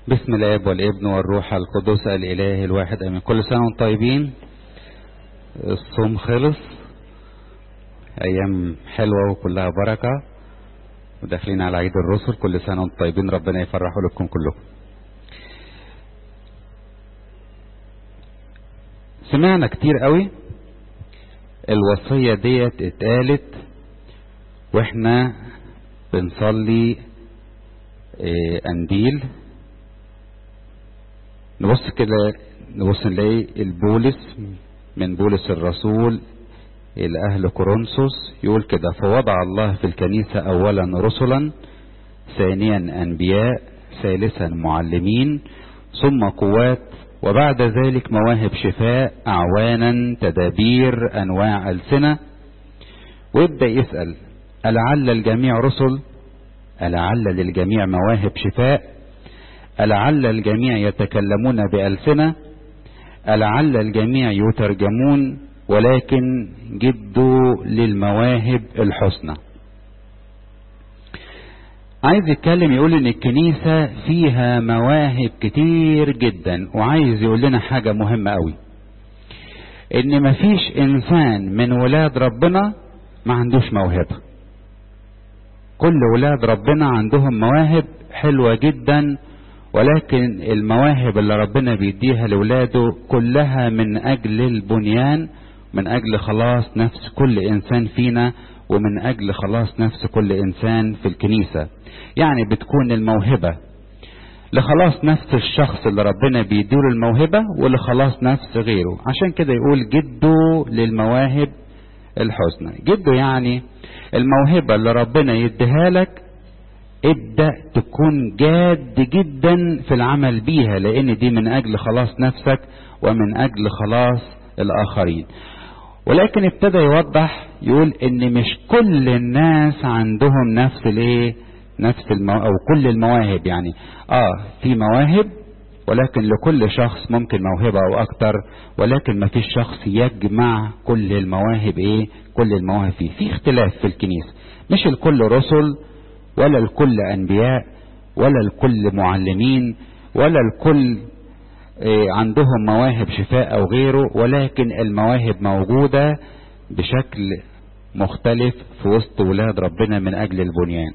بسم الاب والابن والروح القدس الاله الواحد امين كل سنه وانتم طيبين الصوم خلص ايام حلوه وكلها بركه وداخلين على عيد الرسل كل سنه وانتم طيبين ربنا يفرحوا لكم كلكم سمعنا كتير قوي الوصيه ديت اتقالت واحنا بنصلي إيه انديل نبص كده نبص نلاقي البولس من بولس الرسول إلى أهل كورنثوس يقول كده فوضع الله في الكنيسة أولا رسلا ثانيا أنبياء ثالثا معلمين ثم قوات وبعد ذلك مواهب شفاء أعوانا تدابير أنواع ألسنة ويبدأ يسأل ألعل الجميع رسل ألعل للجميع مواهب شفاء ألعل الجميع يتكلمون بألسنة ألعل الجميع يترجمون ولكن جدوا للمواهب الحسنى عايز يتكلم يقول ان الكنيسة فيها مواهب كتير جدا وعايز يقول لنا حاجة مهمة قوي ان مفيش انسان من ولاد ربنا ما عندوش موهبة كل ولاد ربنا عندهم مواهب حلوة جدا ولكن المواهب اللي ربنا بيديها لولاده كلها من اجل البنيان من اجل خلاص نفس كل انسان فينا ومن اجل خلاص نفس كل انسان في الكنيسة يعني بتكون الموهبة لخلاص نفس الشخص اللي ربنا بيديله الموهبة ولخلاص نفس غيره عشان كده يقول جدوا للمواهب الحسنى جدوا يعني الموهبة اللي ربنا يديها لك ابدأ تكون جاد جدا في العمل بيها لان دي من اجل خلاص نفسك ومن اجل خلاص الاخرين ولكن ابتدى يوضح يقول ان مش كل الناس عندهم نفس الايه نفس المو... او كل المواهب يعني اه في مواهب ولكن لكل شخص ممكن موهبة او اكتر ولكن ما فيش شخص يجمع كل المواهب ايه كل المواهب فيه في اختلاف في الكنيسة مش الكل رسل ولا الكل انبياء ولا الكل معلمين ولا الكل عندهم مواهب شفاء او غيره ولكن المواهب موجودة بشكل مختلف في وسط ولاد ربنا من اجل البنيان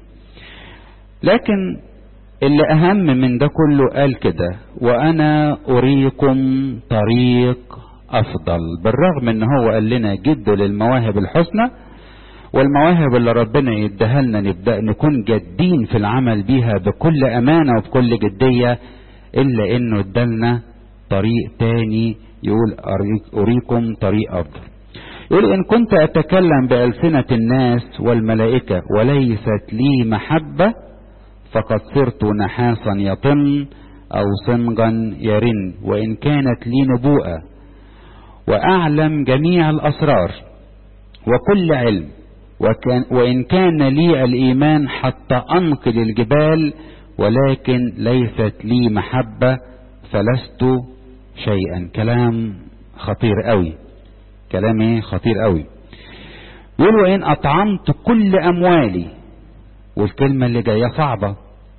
لكن اللي اهم من ده كله قال كده وانا اريكم طريق افضل بالرغم ان هو قال لنا جدوا للمواهب الحسنى والمواهب اللي ربنا يديها لنا نبدا نكون جادين في العمل بيها بكل امانه وبكل جديه الا انه ادالنا طريق تاني يقول اريكم طريق افضل يقول ان كنت اتكلم بالسنه الناس والملائكه وليست لي محبه فقد صرت نحاسا يطن او صنغا يرن وان كانت لي نبوءه واعلم جميع الاسرار وكل علم وكان وإن كان لي الإيمان حتى أنقل الجبال ولكن ليست لي محبة فلست شيئا كلام خطير قوي كلام ايه خطير قوي يقول وإن أطعمت كل أموالي والكلمة اللي جاية صعبة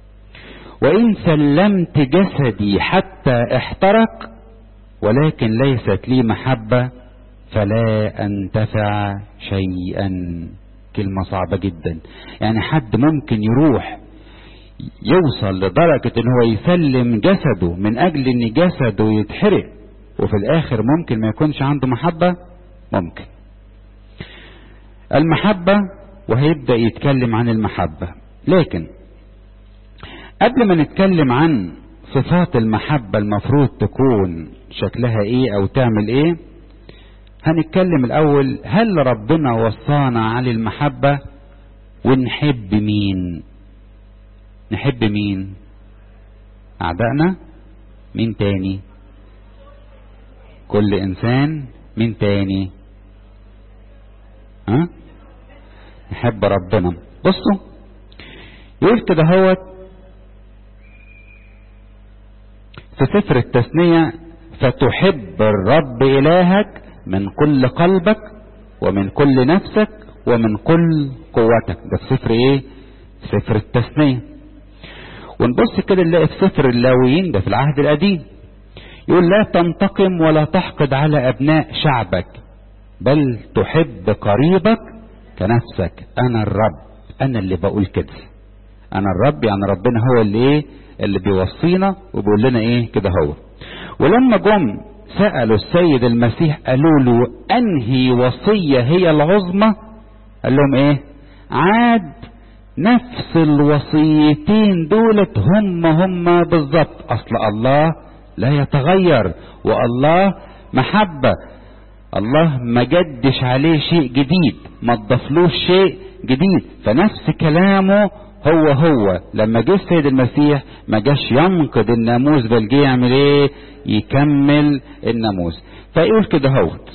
وإن سلمت جسدي حتى احترق ولكن ليست لي محبة فلا أنتفع شيئا كلمة صعبة جدا يعني حد ممكن يروح يوصل لدرجة ان هو يسلم جسده من اجل ان جسده يتحرق وفي الاخر ممكن ما يكونش عنده محبة ممكن المحبة وهيبدأ يتكلم عن المحبة لكن قبل ما نتكلم عن صفات المحبة المفروض تكون شكلها ايه او تعمل ايه هنتكلم الاول هل ربنا وصانا على المحبة ونحب مين نحب مين اعدائنا مين تاني كل انسان مين تاني ها نحب ربنا بصوا يقول كده هوت في سفر التثنية فتحب الرب إلهك من كل قلبك ومن كل نفسك ومن كل قوتك ده في سفر ايه سفر التثنية ونبص كده نلاقي في سفر اللاويين ده في العهد القديم يقول لا تنتقم ولا تحقد على ابناء شعبك بل تحب قريبك كنفسك انا الرب انا اللي بقول كده انا الرب يعني ربنا هو اللي ايه اللي بيوصينا وبيقول لنا ايه كده هو ولما جم سألوا السيد المسيح قالوا له انهي وصية هي العظمى قال لهم ايه عاد نفس الوصيتين دولت هم هم بالظبط اصل الله لا يتغير والله محبة الله ما جدش عليه شيء جديد ما تضفلوش شيء جديد فنفس كلامه هو هو لما جه السيد المسيح ما جاش ينقض الناموس بل جه يعمل ايه يكمل الناموس فيقول كده هوت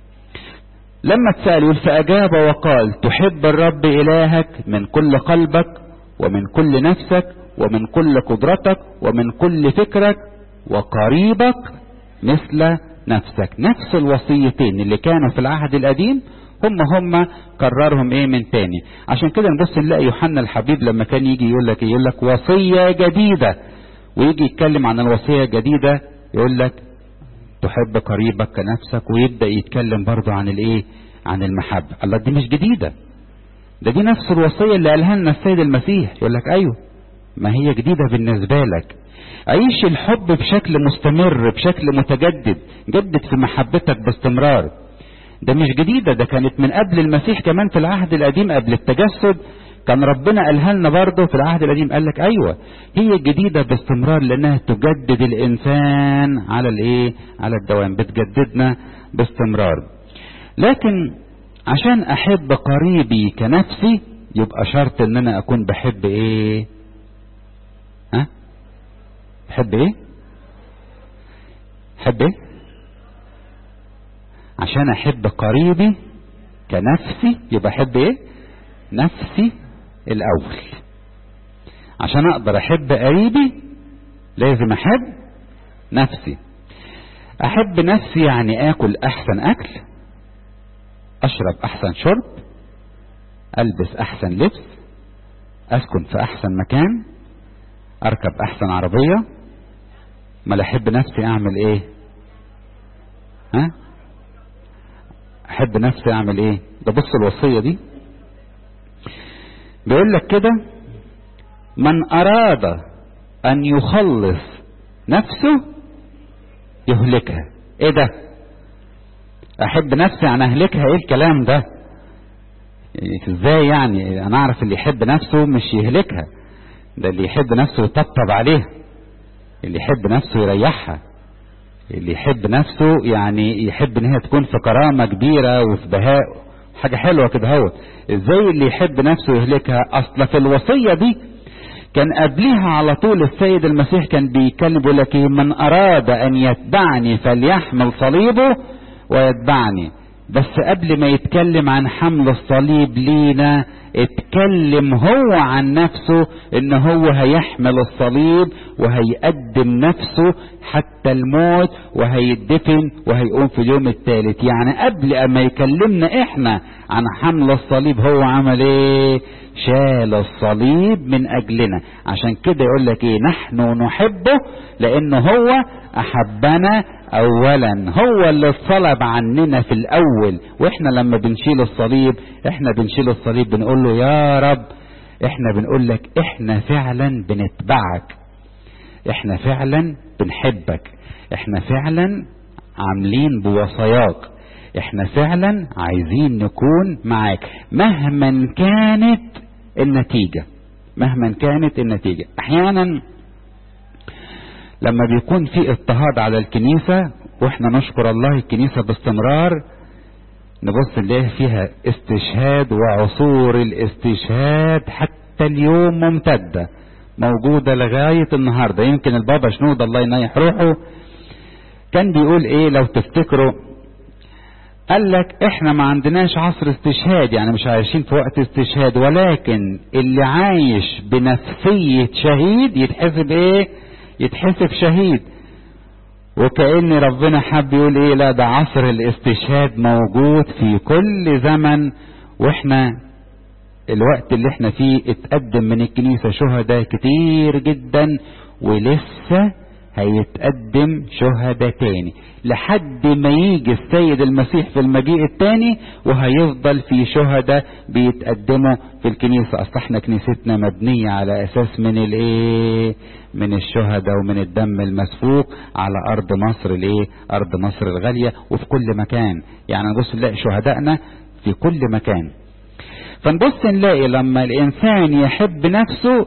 لما اتسأل يقول فأجاب وقال تحب الرب إلهك من كل قلبك ومن كل نفسك ومن كل قدرتك ومن كل فكرك وقريبك مثل نفسك نفس الوصيتين اللي كانوا في العهد القديم هم هم كررهم ايه من تاني عشان كده نبص نلاقي يوحنا الحبيب لما كان يجي يقول لك يقول لك وصيه جديده ويجي يتكلم عن الوصيه الجديده يقول لك تحب قريبك كنفسك ويبدا يتكلم برضه عن الايه عن المحبه الله دي مش جديده ده دي نفس الوصيه اللي قالها لنا السيد المسيح يقول لك ايوه ما هي جديده بالنسبه لك عيش الحب بشكل مستمر بشكل متجدد جدد في محبتك باستمرار ده مش جديدة ده كانت من قبل المسيح كمان في العهد القديم قبل التجسد كان ربنا قالها لنا برضه في العهد القديم قال لك ايوه هي جديدة باستمرار لانها تجدد الانسان على الايه على الدوام بتجددنا باستمرار لكن عشان احب قريبي كنفسي يبقى شرط ان انا اكون بحب ايه ها بحب ايه بحب ايه عشان احب قريبي كنفسي يبقى احب ايه نفسي الاول عشان اقدر احب قريبي لازم احب نفسي احب نفسي يعني اكل احسن اكل اشرب احسن شرب البس احسن لبس اسكن في احسن مكان اركب احسن عربيه ما احب نفسي اعمل ايه ها احب نفسي اعمل ايه ده بص الوصيه دي بيقول لك كده من اراد ان يخلص نفسه يهلكها ايه ده احب نفسي يعني اهلكها ايه الكلام ده ازاي يعني انا اعرف اللي يحب نفسه مش يهلكها ده اللي يحب نفسه يطبطب عليها اللي يحب نفسه يريحها اللي يحب نفسه يعني يحب ان هي تكون في كرامة كبيرة وفي بهاء حاجة حلوة كده هو ازاي اللي يحب نفسه يهلكها اصلا في الوصية دي كان قبلها على طول السيد المسيح كان بيتكلم بيقول لك ايه من اراد ان يتبعني فليحمل صليبه ويتبعني بس قبل ما يتكلم عن حمل الصليب لينا اتكلم هو عن نفسه ان هو هيحمل الصليب وهيقدم نفسه حتى الموت وهيدفن وهيقوم في اليوم الثالث يعني قبل ما يكلمنا احنا عن حمل الصليب هو عمل ايه شال الصليب من اجلنا عشان كده يقول لك ايه نحن نحبه لانه هو احبنا اولا هو اللي اتصلب عننا في الاول واحنا لما بنشيل الصليب احنا بنشيل الصليب بنقول له يا رب احنا بنقول لك احنا فعلا بنتبعك احنا فعلا بنحبك احنا فعلا عاملين بوصاياك احنا فعلا عايزين نكون معاك مهما كانت النتيجة مهما كانت النتيجة احيانا لما بيكون في اضطهاد على الكنيسة واحنا نشكر الله الكنيسة باستمرار نبص نلاقي فيها استشهاد وعصور الاستشهاد حتى اليوم ممتدة موجودة لغاية النهاردة يمكن البابا شنود الله ينيح روحه كان بيقول ايه لو تفتكروا قال لك احنا ما عندناش عصر استشهاد يعني مش عايشين في وقت استشهاد ولكن اللي عايش بنفسية شهيد يتحسب ايه يتحسب شهيد وكأن ربنا حب يقول ايه لا ده عصر الاستشهاد موجود في كل زمن واحنا الوقت اللي احنا فيه اتقدم من الكنيسة شهداء كتير جدا ولسه هيتقدم شهداء تاني لحد ما يجي السيد المسيح في المجيء التاني وهيفضل في شهداء بيتقدموا في الكنيسة اصل احنا كنيستنا مبنية على اساس من الايه من الشهداء ومن الدم المسفوك على ارض مصر الايه ارض مصر الغالية وفي كل مكان يعني نبص نلاقي شهدائنا في كل مكان فنبص نلاقي لما الانسان يحب نفسه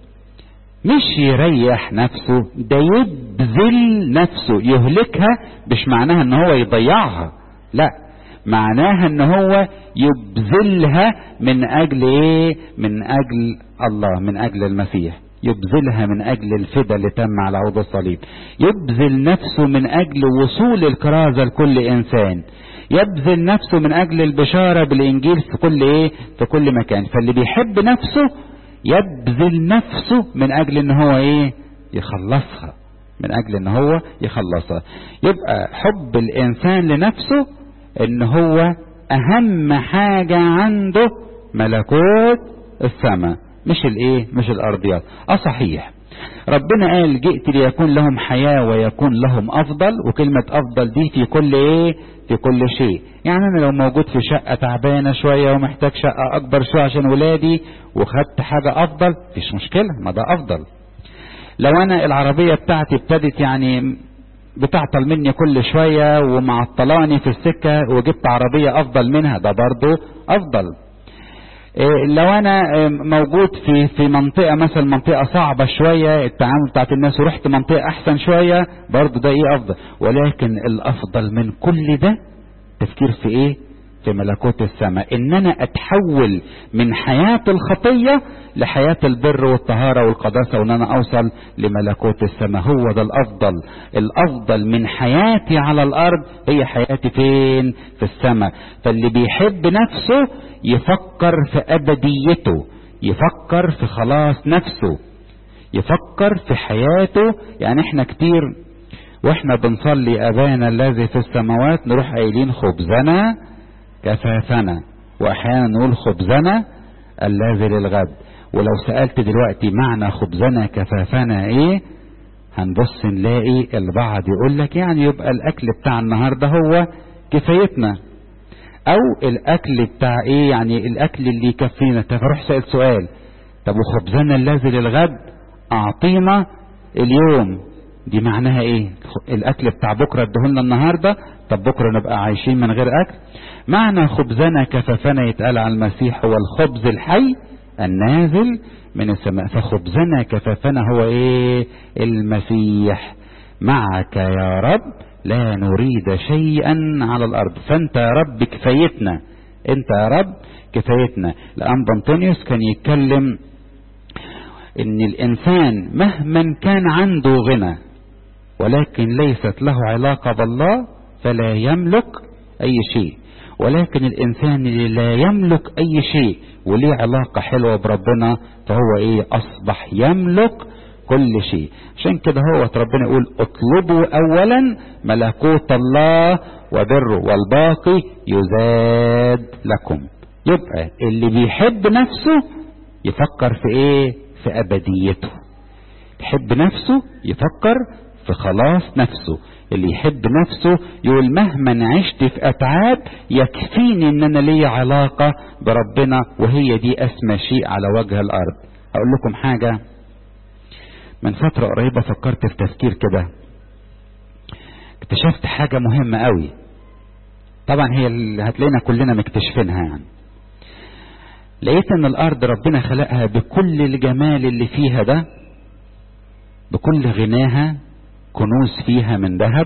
مش يريح نفسه ده يبذل نفسه يهلكها مش معناها ان هو يضيعها لا معناها ان هو يبذلها من اجل ايه من اجل الله من اجل المسيح يبذلها من اجل الفدا اللي تم على عود الصليب يبذل نفسه من اجل وصول الكرازة لكل انسان يبذل نفسه من اجل البشارة بالانجيل في كل ايه في كل مكان فاللي بيحب نفسه يبذل نفسه من اجل ان هو ايه يخلصها من اجل ان هو يخلصها يبقى حب الانسان لنفسه ان هو اهم حاجة عنده ملكوت السماء مش الايه مش الارضيات اه صحيح ربنا قال جئت ليكون لهم حياة ويكون لهم افضل وكلمة افضل دي في كل ايه في كل شيء يعني انا لو موجود في شقة تعبانة شوية ومحتاج شقة اكبر شوية عشان ولادي وخدت حاجة افضل مفيش مشكلة ما ده افضل لو انا العربية بتاعتي ابتدت يعني بتعطل مني كل شوية ومعطلاني في السكة وجبت عربية افضل منها ده برضو افضل لو انا موجود في في منطقه مثلا منطقه صعبه شويه التعامل بتاعت الناس ورحت منطقه احسن شويه برضه ده ايه افضل ولكن الافضل من كل ده تفكير في ايه في ملكوت السماء ان انا اتحول من حياة الخطية لحياة البر والطهارة والقداسة وان انا اوصل لملكوت السماء هو ده الافضل الافضل من حياتي على الارض هي حياتي فين في السماء فاللي بيحب نفسه يفكر في ابديته يفكر في خلاص نفسه يفكر في حياته يعني احنا كتير واحنا بنصلي ابانا الذي في السماوات نروح قايلين خبزنا كفافنا واحيانا نقول خبزنا الذي للغد ولو سألت دلوقتي معنى خبزنا كفافنا ايه هنبص نلاقي البعض يقول لك يعني يبقى الاكل بتاع النهارده هو كفايتنا او الاكل بتاع ايه يعني الاكل اللي يكفينا فروح سأل سؤال طب وخبزنا الذي للغد اعطينا اليوم دي معناها ايه الاكل بتاع بكره ادهولنا النهارده طب بكره نبقى عايشين من غير اكل معنى خبزنا كفافنا يتقال على المسيح هو الخبز الحي النازل من السماء فخبزنا كفافنا هو ايه المسيح معك يا رب لا نريد شيئا على الارض فانت يا رب كفايتنا انت يا رب كفايتنا لان بنطونيوس كان يتكلم ان الانسان مهما كان عنده غنى ولكن ليست له علاقة بالله فلا يملك اي شيء ولكن الانسان اللي لا يملك اي شيء وليه علاقة حلوة بربنا فهو ايه اصبح يملك كل شيء عشان كده هو ربنا يقول اطلبوا اولا ملكوت الله وبره والباقي يزاد لكم يبقى اللي بيحب نفسه يفكر في ايه في ابديته يحب نفسه يفكر في خلاص نفسه اللي يحب نفسه يقول مهما عشت في اتعاب يكفيني ان انا ليا علاقة بربنا وهي دي اسمى شيء على وجه الارض اقول لكم حاجة من فترة قريبة فكرت في تفكير كده اكتشفت حاجة مهمة قوي طبعا هي اللي هتلاقينا كلنا مكتشفينها يعني لقيت ان الارض ربنا خلقها بكل الجمال اللي فيها ده بكل غناها كنوز فيها من ذهب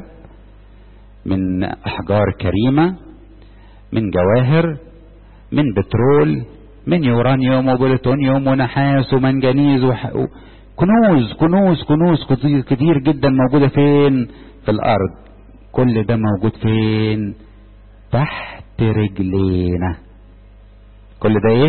من احجار كريمه من جواهر من بترول من يورانيوم وبلوتونيوم ونحاس ومنجنيز وح... كنوز كنوز كنوز كتير, كتير جدا موجودة فين في الأرض كل ده موجود فين تحت رجلينا كل ده ايه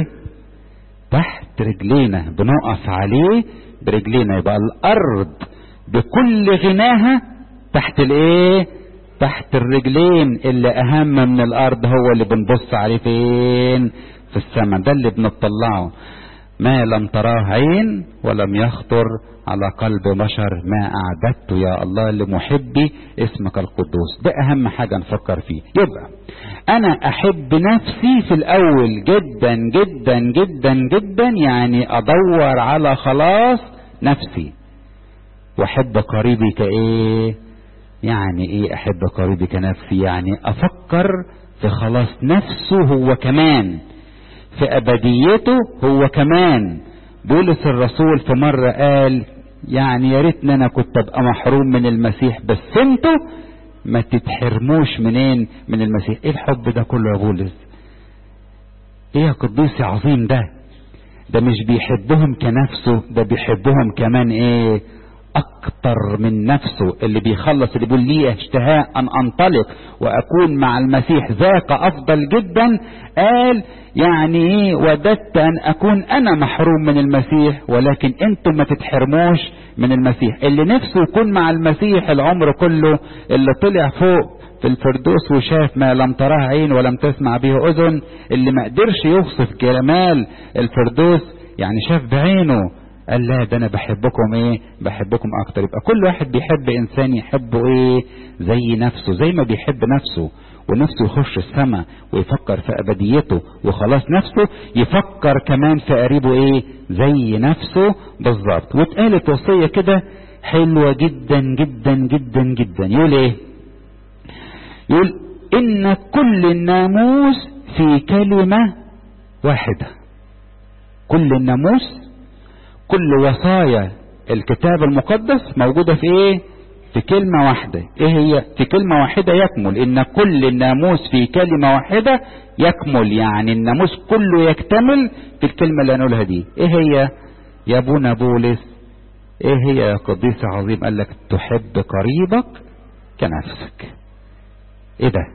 تحت رجلينا بنقف عليه برجلينا يبقى الأرض بكل غناها تحت الايه تحت الرجلين اللي اهم من الارض هو اللي بنبص عليه فين في السماء ده اللي بنطلعه ما لم تراه عين ولم يخطر على قلب بشر ما أعددت يا الله لمحبي اسمك القدوس ده أهم حاجة نفكر فيه يبقى أنا أحب نفسي في الأول جدا جدا جدا جدا يعني أدور على خلاص نفسي وأحب قريبي كإيه يعني إيه أحب قريبي كنفسي يعني أفكر في خلاص نفسه هو كمان في أبديته هو كمان بولس الرسول في مرة قال يعني يا ريتني انا كنت ابقى محروم من المسيح بس انتوا ما تتحرموش منين من المسيح ايه الحب ده كله يا بولس ايه يا قديس عظيم ده ده مش بيحبهم كنفسه ده بيحبهم كمان ايه اكتر من نفسه اللي بيخلص اللي بيقول لي اشتهاء ان انطلق واكون مع المسيح ذاك افضل جدا قال يعني ايه وددت ان اكون انا محروم من المسيح ولكن انتم ما تتحرموش من المسيح اللي نفسه يكون مع المسيح العمر كله اللي طلع فوق في الفردوس وشاف ما لم تراه عين ولم تسمع به اذن اللي ما قدرش يوصف جمال الفردوس يعني شاف بعينه قال لا ده انا بحبكم ايه بحبكم اكتر يبقى كل واحد بيحب انسان يحبه ايه زي نفسه زي ما بيحب نفسه ونفسه يخش السماء ويفكر في ابديته وخلاص نفسه يفكر كمان في قريبه ايه زي نفسه بالظبط واتقالت وصية كده حلوة جدا جدا جدا جدا يقول ايه يقول ان كل الناموس في كلمة واحدة كل الناموس كل وصايا الكتاب المقدس موجودة في ايه في كلمة واحدة ايه هي في كلمة واحدة يكمل ان كل الناموس في كلمة واحدة يكمل يعني الناموس كله يكتمل في الكلمة اللي هنقولها دي ايه هي يا ابونا بولس ايه هي يا قديس عظيم قال لك تحب قريبك كنفسك ايه ده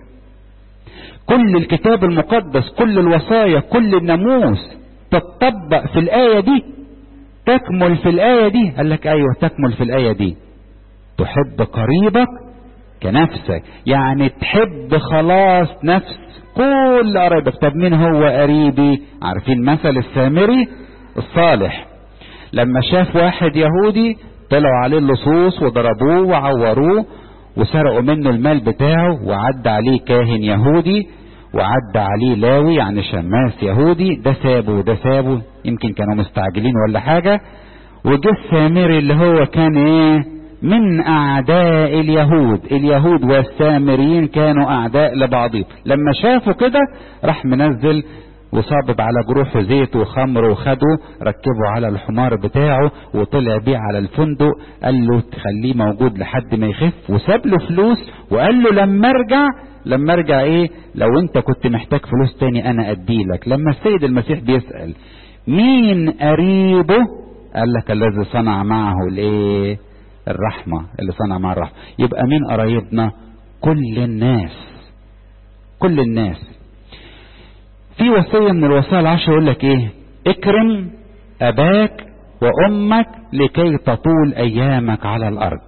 كل الكتاب المقدس كل الوصايا كل الناموس تتطبق في الآية دي تكمل في الآية دي قال لك أيوة تكمل في الآية دي تحب قريبك كنفسك يعني تحب خلاص نفس كل قرايبك طب مين هو قريبي عارفين مثل السامري الصالح لما شاف واحد يهودي طلعوا عليه اللصوص وضربوه وعوروه وسرقوا منه المال بتاعه وعدى عليه كاهن يهودي وعدى عليه لاوي يعني شماس يهودي ده سابه وده سابه يمكن كانوا مستعجلين ولا حاجة وجه السامري اللي هو كان ايه من اعداء اليهود اليهود والسامريين كانوا اعداء لبعضهم لما شافوا كده راح منزل وصابب على جروحه زيت وخمر وخده ركبه على الحمار بتاعه وطلع بيه على الفندق قال له تخليه موجود لحد ما يخف وساب له فلوس وقال له لما ارجع لما ارجع ايه لو انت كنت محتاج فلوس تاني انا اديلك لما السيد المسيح بيسأل مين قريبه قال لك الذي صنع معه الايه الرحمة اللي صنع معه الرحمة يبقى مين قرايبنا كل الناس كل الناس في وصية من الوصايا العشر يقول لك ايه اكرم اباك وامك لكي تطول ايامك على الارض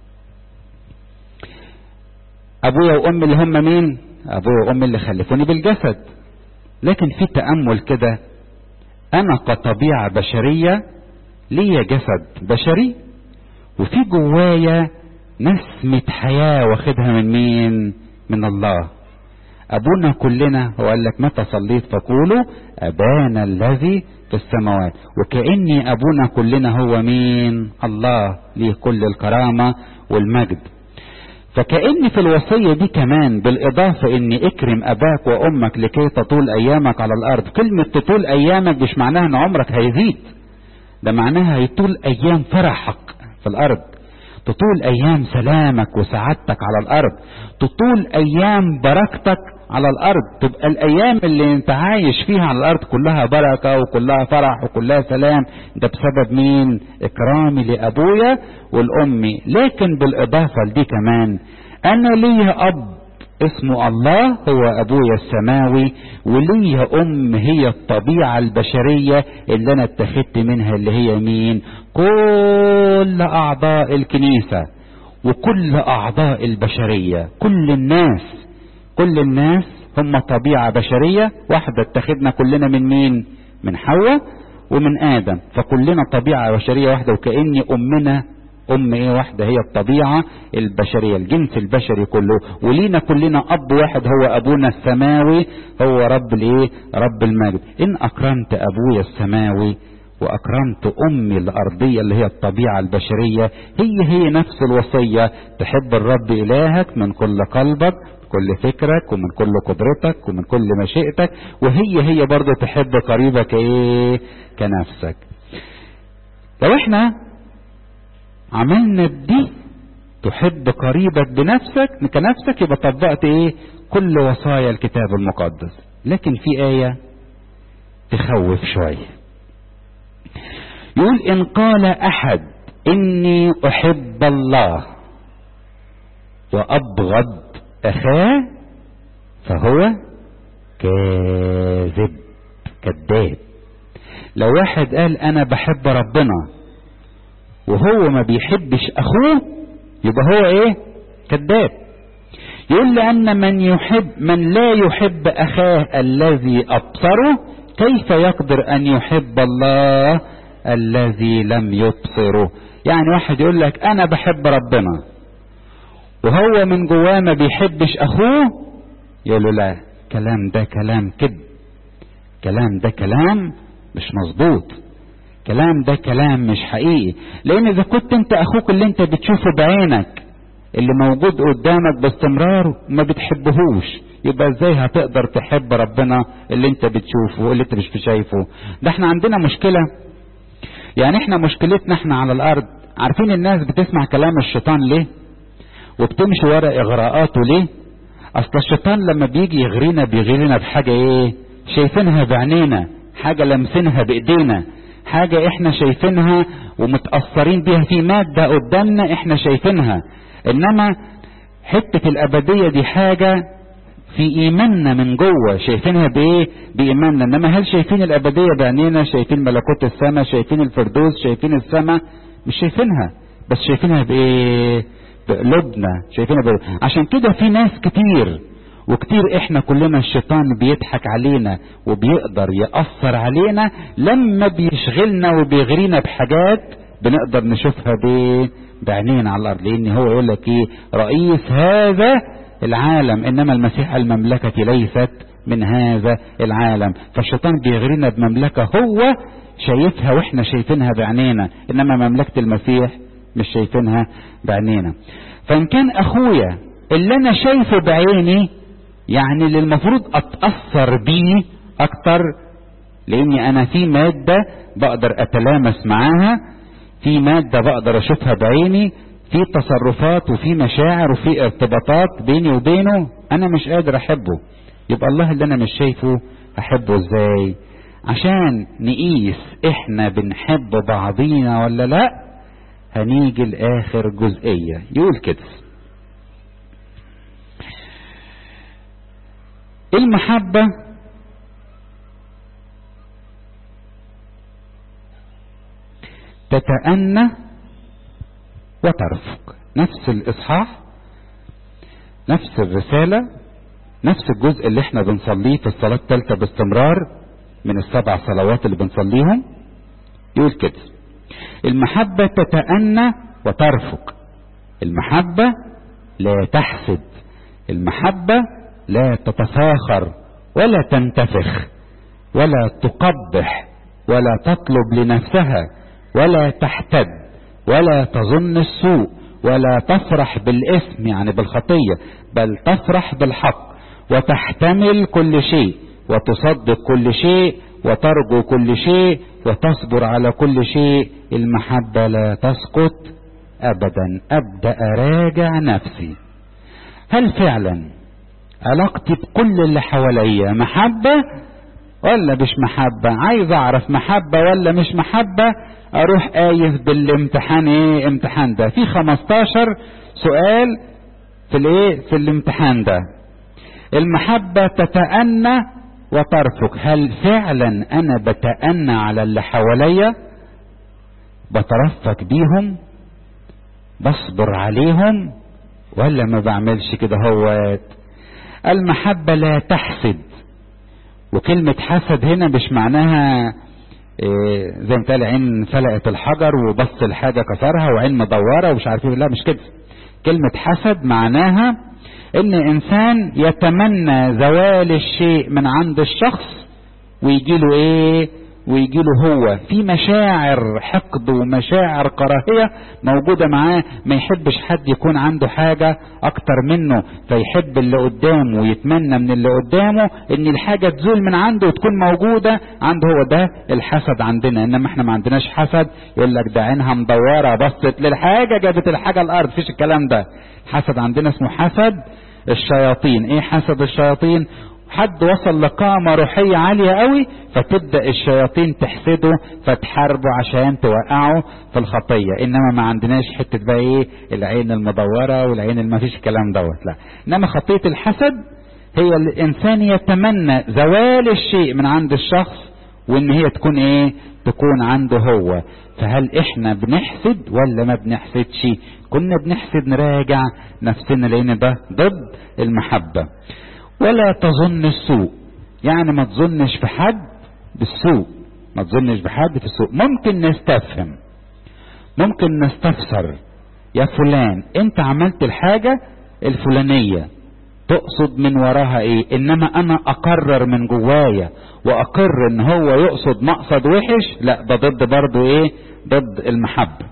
ابويا وامي اللي هم مين ابويا وامي اللي خلفوني بالجسد لكن في تأمل كده انا كطبيعة بشرية ليا جسد بشري وفي جوايا نسمة حياة واخدها من مين من الله ابونا كلنا هو قال لك متى صليت فقولوا ابانا الذي في السماوات وكأني ابونا كلنا هو مين الله ليه كل الكرامة والمجد فكأن في الوصية دي كمان بالإضافة إن اكرم أباك وأمك لكي تطول أيامك على الأرض كلمة تطول أيامك مش معناها إن عمرك هيزيد ده معناها هيطول أيام فرحك في الأرض تطول أيام سلامك وسعادتك على الأرض تطول أيام بركتك على الأرض تبقى الأيام اللي أنت عايش فيها على الأرض كلها بركة وكلها فرح وكلها سلام ده بسبب مين إكرامي لأبويا والأمي لكن بالإضافة لدي كمان أنا ليا أب اسمه الله هو أبويا السماوي وليا أم هي الطبيعة البشرية اللي أنا اتخذت منها اللي هي مين كل أعضاء الكنيسة وكل اعضاء البشرية كل الناس كل الناس هم طبيعة بشرية واحدة اتخذنا كلنا من مين من حواء ومن ادم فكلنا طبيعة بشرية واحدة وكأني امنا ام ايه واحدة هي الطبيعة البشرية الجنس البشري كله ولينا كلنا اب واحد هو ابونا السماوي هو رب الايه رب المجد ان اكرمت ابويا السماوي واكرمت امي الارضيه اللي هي الطبيعه البشريه هي هي نفس الوصيه تحب الرب الهك من كل قلبك كل فكرك ومن كل قدرتك ومن كل مشيئتك وهي هي برضه تحب قريبك ايه كنفسك لو احنا عملنا دي تحب قريبك بنفسك كنفسك يبقى طبقت ايه كل وصايا الكتاب المقدس لكن في ايه تخوف شويه يقول ان قال احد اني احب الله وابغض اخاه فهو كاذب كذاب لو واحد قال انا بحب ربنا وهو ما بيحبش اخوه يبقى هو ايه كذاب يقول لان من يحب من لا يحب اخاه الذي ابصره كيف يقدر ان يحب الله الذي لم يبصره يعني واحد يقول لك انا بحب ربنا وهو من جواه ما بيحبش اخوه يقول له لا كلام ده كلام كذب كلام ده كلام مش مظبوط كلام ده كلام مش حقيقي لان اذا كنت انت اخوك اللي انت بتشوفه بعينك اللي موجود قدامك باستمرار ما بتحبهوش يبقى ازاي هتقدر تحب ربنا اللي انت بتشوفه اللي انت مش شايفه ده احنا عندنا مشكله يعني احنا مشكلتنا احنا على الارض عارفين الناس بتسمع كلام الشيطان ليه وبتمشي ورا اغراءاته ليه اصل الشيطان لما بيجي يغرينا بيغرينا بحاجه ايه شايفينها بعينينا حاجه لمسينها بايدينا حاجه احنا شايفينها ومتاثرين بيها في ماده قدامنا احنا شايفينها انما حته الابديه دي حاجه في ايماننا من جوه شايفينها بايه بايماننا انما هل شايفين الابديه بعينينا شايفين ملكوت السماء شايفين الفردوس شايفين السماء مش شايفينها بس شايفينها بايه بقلوبنا شايفينها بقلوبنا. عشان كده في ناس كتير وكتير احنا كلنا الشيطان بيضحك علينا وبيقدر يأثر علينا لما بيشغلنا وبيغرينا بحاجات بنقدر نشوفها بايه بعينينا على الارض لان هو يقول لك ايه رئيس هذا العالم انما المسيح المملكة ليست من هذا العالم فالشيطان بيغرينا بمملكة هو شايفها واحنا شايفينها بعينينا انما مملكة المسيح مش شايفينها بعينينا فان كان اخويا اللي انا شايفه بعيني يعني اللي المفروض اتأثر بيه اكتر لاني انا في مادة بقدر اتلامس معاها في مادة بقدر اشوفها بعيني في تصرفات وفي مشاعر وفي ارتباطات بيني وبينه انا مش قادر احبه يبقى الله اللي انا مش شايفه احبه ازاي عشان نقيس احنا بنحب بعضينا ولا لا هنيجي لاخر جزئية يقول كده المحبة تتأنى وترفق نفس الإصحاح نفس الرسالة نفس الجزء اللي احنا بنصليه في الصلاة الثالثة باستمرار من السبع صلوات اللي بنصليهم يقول كده المحبة تتأنى وترفق المحبة لا تحسد المحبة لا تتفاخر ولا تنتفخ ولا تقبح ولا تطلب لنفسها ولا تحتد ولا تظن السوء ولا تفرح بالإثم يعني بالخطية بل تفرح بالحق وتحتمل كل شيء وتصدق كل شيء وترجو كل شيء وتصبر على كل شيء المحبة لا تسقط أبدا أبدأ أراجع نفسي هل فعلا علاقتي بكل اللي حواليا محبة ولا مش محبة عايز اعرف محبة ولا مش محبة اروح قايس بالامتحان ايه امتحان ده في 15 سؤال في الايه في الامتحان ده المحبة تتأنى وترفق هل فعلا انا بتأنى على اللي حواليا بترفق بيهم بصبر عليهم ولا ما بعملش كده هوت المحبة لا تحسد وكلمة حسد هنا مش معناها إيه زي ما قال عين فلقت الحجر وبص الحاجة كسرها وعين مدورة ومش عارف ايه لا مش كده كلمة حسد معناها ان انسان يتمنى زوال الشيء من عند الشخص ويجيله ايه ويجي له هو في مشاعر حقد ومشاعر كراهية موجودة معاه ما يحبش حد يكون عنده حاجة اكتر منه فيحب اللي قدامه ويتمنى من اللي قدامه ان الحاجة تزول من عنده وتكون موجودة عنده هو ده الحسد عندنا انما احنا ما عندناش حسد يقول لك ده عينها مدورة بصت للحاجة جابت الحاجة الارض فيش الكلام ده الحسد عندنا اسمه حسد الشياطين ايه حسد الشياطين حد وصل لقامة روحية عالية قوي فتبدأ الشياطين تحسده فتحاربه عشان توقعه في الخطية انما ما عندناش حتة بقى ايه العين المدورة والعين اللي ما فيش الكلام دوت لا انما خطية الحسد هي الانسان يتمنى زوال الشيء من عند الشخص وان هي تكون ايه تكون عنده هو فهل احنا بنحسد ولا ما بنحسدش كنا بنحسد نراجع نفسنا لان ده ضد المحبة ولا تظن السوء يعني ما تظنش في حد بالسوء ما تظنش بحد في السوء ممكن نستفهم ممكن نستفسر يا فلان انت عملت الحاجة الفلانية تقصد من وراها ايه انما انا اقرر من جوايا واقر ان هو يقصد مقصد وحش لا ده ضد برضو ايه ضد المحبة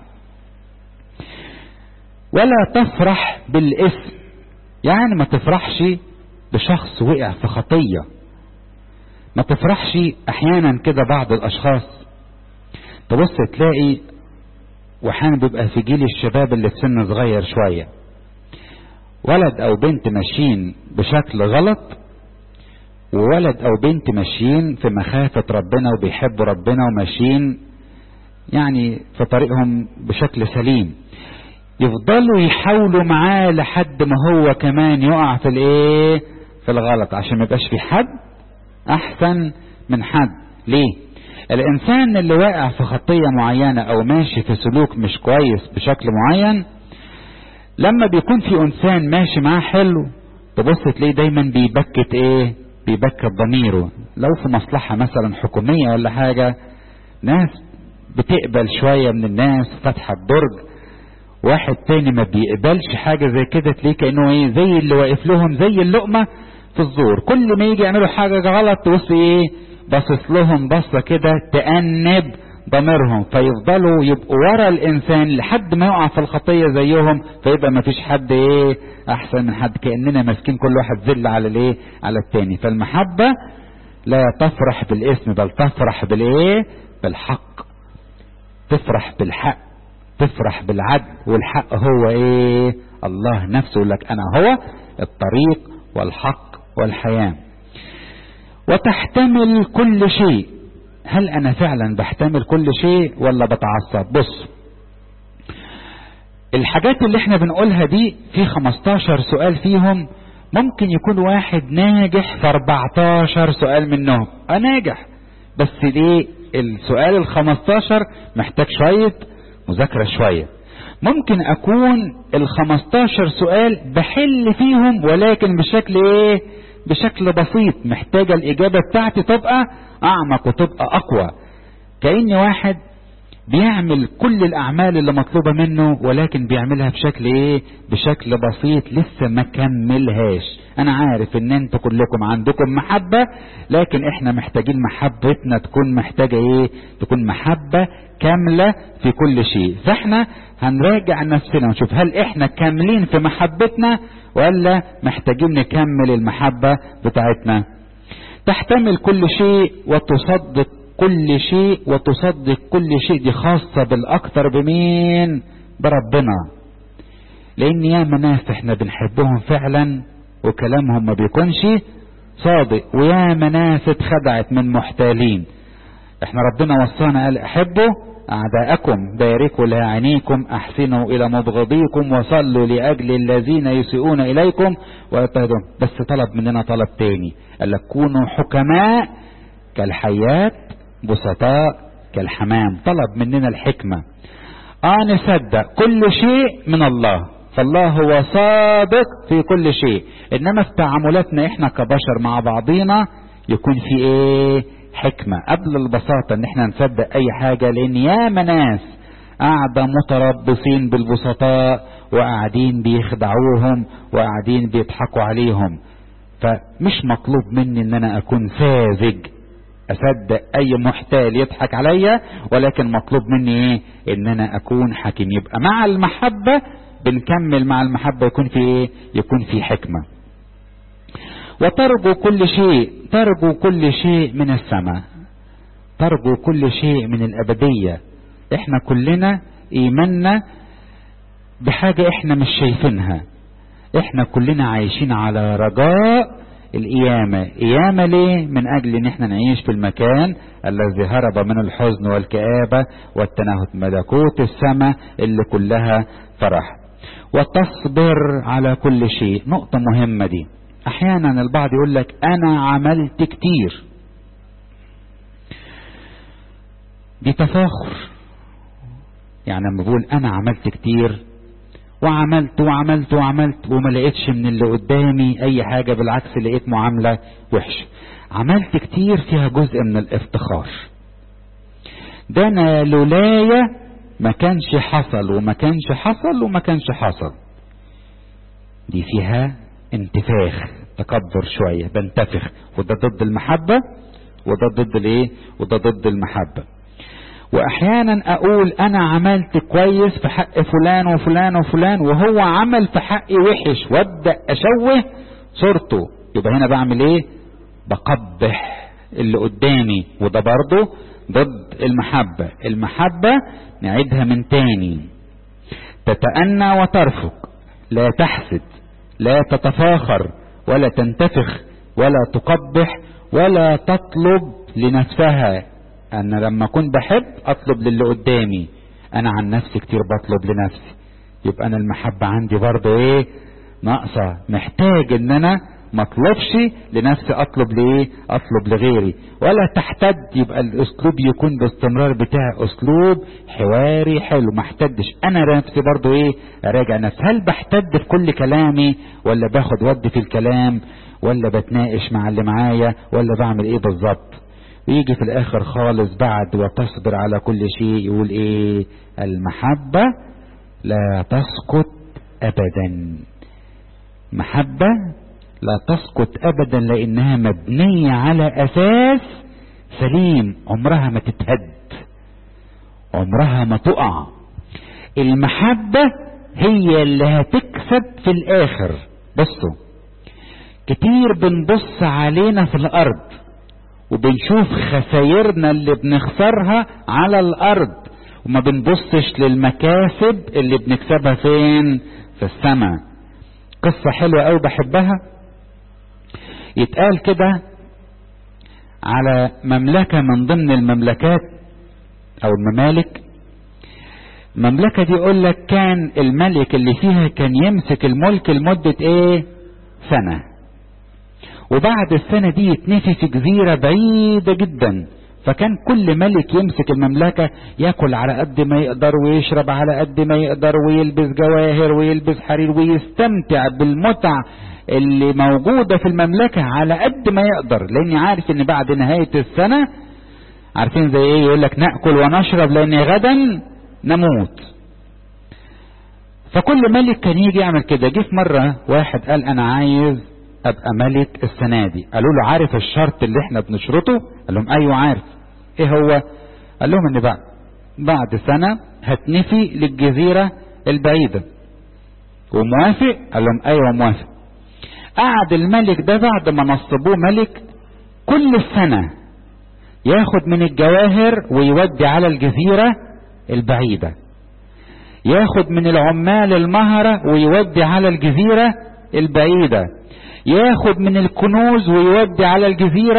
ولا تفرح بالاسم يعني ما تفرحش بشخص وقع في خطية ما تفرحش احيانا كده بعض الاشخاص تبص تلاقي واحيانا بيبقى في جيل الشباب اللي في سن صغير شوية ولد او بنت ماشيين بشكل غلط وولد او بنت ماشيين في مخافة ربنا وبيحبوا ربنا وماشيين يعني في طريقهم بشكل سليم يفضلوا يحاولوا معاه لحد ما هو كمان يقع في الايه في الغلط عشان ما يبقاش في حد احسن من حد ليه الانسان اللي واقع في خطية معينة او ماشي في سلوك مش كويس بشكل معين لما بيكون في انسان ماشي معاه حلو تبص تلاقيه دايما بيبكت ايه بيبكت ضميره لو في مصلحة مثلا حكومية ولا حاجة ناس بتقبل شوية من الناس فاتحة الدرج واحد تاني ما بيقبلش حاجة زي كده تلاقيه كأنه ايه زي اللي واقف لهم زي اللقمة في الزور كل ما يجي يعملوا حاجة غلط تبص ايه باصص لهم بصة كده تأنب ضميرهم فيفضلوا يبقوا ورا الانسان لحد ما يقع في الخطية زيهم فيبقى ما فيش حد ايه احسن من حد كأننا ماسكين كل واحد ذل على الايه على التاني فالمحبة لا تفرح بالاسم بل تفرح بالايه بالحق تفرح بالحق تفرح بالعدل والحق هو ايه الله نفسه يقول لك انا هو الطريق والحق والحياة وتحتمل كل شيء هل انا فعلا بحتمل كل شيء ولا بتعصب بص الحاجات اللي احنا بنقولها دي في 15 سؤال فيهم ممكن يكون واحد ناجح في 14 سؤال منهم اه ناجح بس ليه السؤال ال 15 محتاج شوية مذاكرة شوية ممكن اكون ال 15 سؤال بحل فيهم ولكن بشكل ايه بشكل بسيط محتاجة الاجابة بتاعتي تبقى اعمق وتبقى اقوى كأن واحد بيعمل كل الاعمال اللي مطلوبة منه ولكن بيعملها بشكل ايه بشكل بسيط لسه ما كملهاش انا عارف ان انتوا كلكم عندكم محبة لكن احنا محتاجين محبتنا تكون محتاجة ايه تكون محبة كاملة في كل شيء فاحنا هنراجع نفسنا ونشوف هل احنا كاملين في محبتنا ولا محتاجين نكمل المحبة بتاعتنا تحتمل كل شيء وتصدق كل شيء وتصدق كل شيء دي خاصة بالاكتر بمين بربنا لان ياما ناس احنا بنحبهم فعلا وكلامهم ما بيكونش صادق وياما ناس اتخدعت من محتالين احنا ربنا وصانا قال احبوا اعداءكم باركوا لعينيكم احسنوا الى مبغضيكم وصلوا لاجل الذين يسيئون اليكم ويضطهدون بس طلب مننا طلب تاني قال لك كونوا حكماء كالحيات بسطاء كالحمام طلب مننا الحكمة اه نصدق كل شيء من الله فالله هو صادق في كل شيء انما في تعاملاتنا احنا كبشر مع بعضينا يكون في ايه حكمة قبل البساطة ان احنا نصدق اي حاجة لان يا ناس قاعدة متربصين بالبسطاء وقاعدين بيخدعوهم وقاعدين بيضحكوا عليهم فمش مطلوب مني ان انا اكون ساذج اصدق اي محتال يضحك عليا ولكن مطلوب مني ايه ان انا اكون حكيم يبقى مع المحبة بنكمل مع المحبة يكون في ايه يكون في حكمة وترجو كل شيء ترجو كل شيء من السماء ترجو كل شيء من الابدية احنا كلنا ايماننا بحاجة احنا مش شايفينها احنا كلنا عايشين على رجاء القيامة قيامة ليه من اجل ان احنا نعيش في المكان الذي هرب من الحزن والكآبة والتنهد ملكوت السماء اللي كلها فرح وتصبر على كل شيء نقطة مهمة دي احيانا البعض يقول لك انا عملت كتير دي تفاخر يعني لما بقول انا عملت كتير وعملت وعملت وعملت وما لقيتش من اللي قدامي اي حاجة بالعكس لقيت معاملة وحشة عملت كتير فيها جزء من الافتخار ده انا لولايا ما كانش حصل وما كانش حصل وما كانش حصل دي فيها انتفاخ تكبر شوية بنتفخ وده ضد المحبة وده ضد الايه وده ضد المحبة واحيانا اقول انا عملت كويس في حق فلان وفلان وفلان وهو عمل في حقي وحش وابدا اشوه صورته يبقى هنا بعمل ايه بقبح اللي قدامي وده برضه ضد المحبة المحبة نعيدها من تاني تتأنى وترفق لا تحسد لا تتفاخر ولا تنتفخ ولا تقبح ولا تطلب لنفسها انا لما اكون بحب اطلب للي قدامي انا عن نفسي كتير بطلب لنفسي يبقى انا المحبة عندي برضه ايه ناقصة محتاج ان انا ما اطلبش لنفسي اطلب لايه اطلب لغيري ولا تحتد يبقى الاسلوب يكون باستمرار بتاع اسلوب حواري حلو ما احتدش انا نفسي برضو ايه اراجع نفسي هل بحتد في كل كلامي ولا باخد ود في الكلام ولا بتناقش مع اللي معايا ولا بعمل ايه بالظبط ويجي في الاخر خالص بعد وتصبر على كل شيء يقول ايه المحبة لا تسقط ابدا محبة لا تسقط ابدا لانها مبنية على اساس سليم عمرها ما تتهد عمرها ما تقع المحبة هي اللي هتكسب في الاخر بصوا كتير بنبص علينا في الارض وبنشوف خسايرنا اللي بنخسرها على الارض وما بنبصش للمكاسب اللي بنكسبها فين في السماء قصة حلوة قوي بحبها يتقال كده على مملكة من ضمن المملكات او الممالك المملكة دي يقول لك كان الملك اللي فيها كان يمسك الملك لمدة ايه سنة وبعد السنة دي يتنفي في جزيرة بعيدة جدا فكان كل ملك يمسك المملكة ياكل على قد ما يقدر ويشرب على قد ما يقدر ويلبس جواهر ويلبس حرير ويستمتع بالمتع اللي موجودة في المملكة على قد ما يقدر لاني عارف ان بعد نهاية السنة عارفين زي ايه يقول لك نأكل ونشرب لان غدا نموت فكل ملك كان يجي يعمل كده جه في مرة واحد قال انا عايز ابقى ملك السنة دي قالوا له عارف الشرط اللي احنا بنشرطه قال لهم ايوه عارف ايه هو قال لهم ان بعد بعد سنة هتنفي للجزيرة البعيدة وموافق قال لهم ايوه موافق قعد الملك ده بعد ما نصبوه ملك كل سنة ياخد من الجواهر ويودي على الجزيرة البعيدة ياخد من العمال المهرة ويودي على الجزيرة البعيدة ياخد من الكنوز ويودي على الجزيرة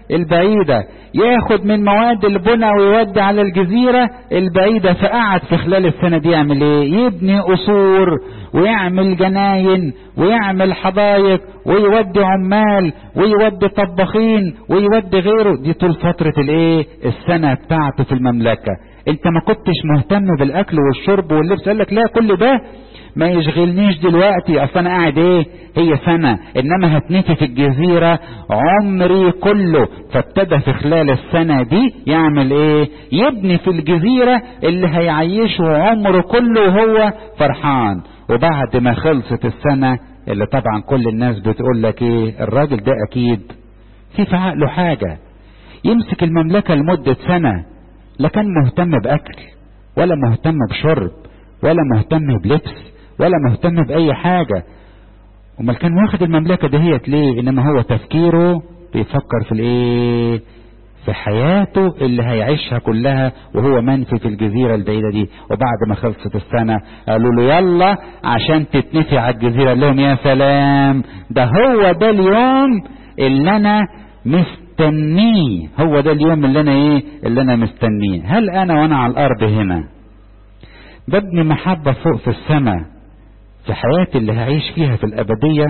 البعيدة ياخد من مواد البنى ويودي على الجزيرة البعيدة فقعد في خلال السنة دي يعمل ايه يبني قصور ويعمل جناين ويعمل حدائق ويودي عمال ويودي طباخين ويودي غيره دي طول فترة الايه السنة بتاعته في المملكة انت ما كنتش مهتم بالاكل والشرب واللبس قال لك لا كل ده ما يشغلنيش دلوقتي اصل انا قاعد ايه هي سنة انما هتنفي في الجزيرة عمري كله فابتدى في خلال السنة دي يعمل ايه يبني في الجزيرة اللي هيعيشه عمره كله وهو فرحان وبعد ما خلصت السنة اللي طبعا كل الناس بتقول لك ايه الراجل ده اكيد في في عقله حاجة يمسك المملكة لمدة سنة لا كان مهتم باكل ولا مهتم بشرب ولا مهتم بلبس ولا مهتم باي حاجة امال كان واخد المملكة دهيت ليه انما هو تفكيره بيفكر في الايه في حياته اللي هيعيشها كلها وهو منفي في الجزيرة البعيدة دي وبعد ما خلصت السنة قالوا له يلا عشان تتنفي على الجزيرة قال لهم يا سلام ده هو ده اليوم اللي انا مستنيه هو ده اليوم اللي انا ايه اللي انا مستنيه هل انا وانا على الارض هنا ببني محبة فوق في السماء في حياتي اللي هعيش فيها في الأبدية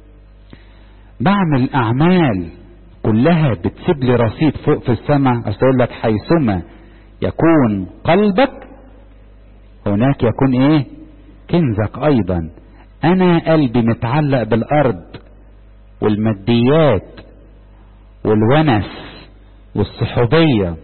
بعمل أعمال كلها بتسيب لي رصيد فوق في السماء أصل أقول لك حيثما يكون قلبك هناك يكون إيه كنزك أيضا أنا قلبي متعلق بالأرض والماديات والونس والصحوبية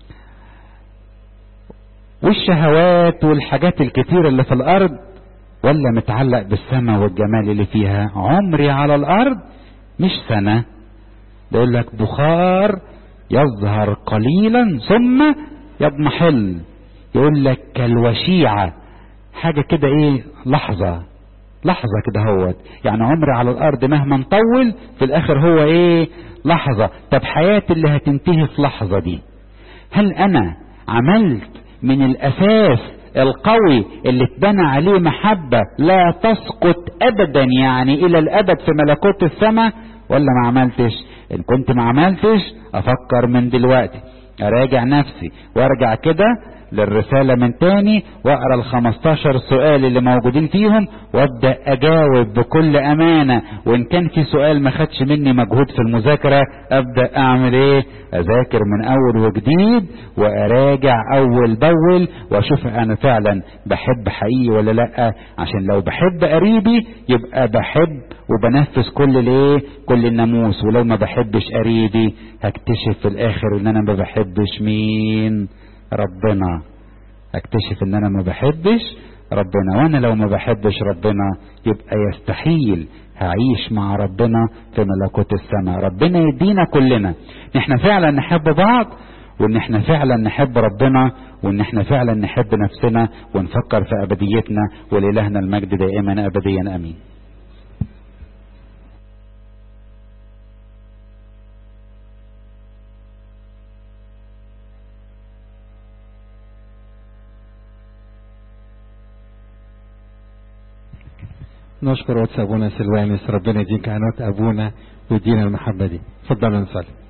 والشهوات والحاجات الكتير اللي في الأرض ولا متعلق بالسماء والجمال اللي فيها عمري على الارض مش سنة بيقول لك بخار يظهر قليلا ثم يضمحل يقول لك كالوشيعة حاجة كده ايه لحظة لحظة كده هوت يعني عمري على الارض مهما نطول في الاخر هو ايه لحظة طب حياتي اللي هتنتهي في لحظة دي هل انا عملت من الاساس القوي اللي اتبنى عليه محبة لا تسقط ابدا يعني الى الابد في ملكوت السماء ولا ما عملتش ان كنت ما عملتش افكر من دلوقتي اراجع نفسي وارجع كده للرسالة من تاني واقرا ال 15 سؤال اللي موجودين فيهم وابدا اجاوب بكل امانة وان كان في سؤال ما خدش مني مجهود في المذاكرة ابدا اعمل ايه اذاكر من اول وجديد واراجع اول باول واشوف انا فعلا بحب حقيقي ولا لا عشان لو بحب قريبي يبقى بحب وبنفذ كل الايه كل الناموس ولو ما بحبش قريبي هكتشف في الاخر ان انا ما بحبش مين ربنا اكتشف ان انا ما بحبش ربنا وانا لو ما بحبش ربنا يبقى يستحيل هعيش مع ربنا في ملكوت السماء ربنا يدينا كلنا ان احنا فعلا نحب بعض وان احنا فعلا نحب ربنا وان احنا فعلا نحب نفسنا ونفكر في ابديتنا ولالهنا المجد دائما ابديا امين نشكر واتس ابونا سلوانس ربنا يديك عنات ابونا ويدينا المحبه دي اتفضلوا نصلي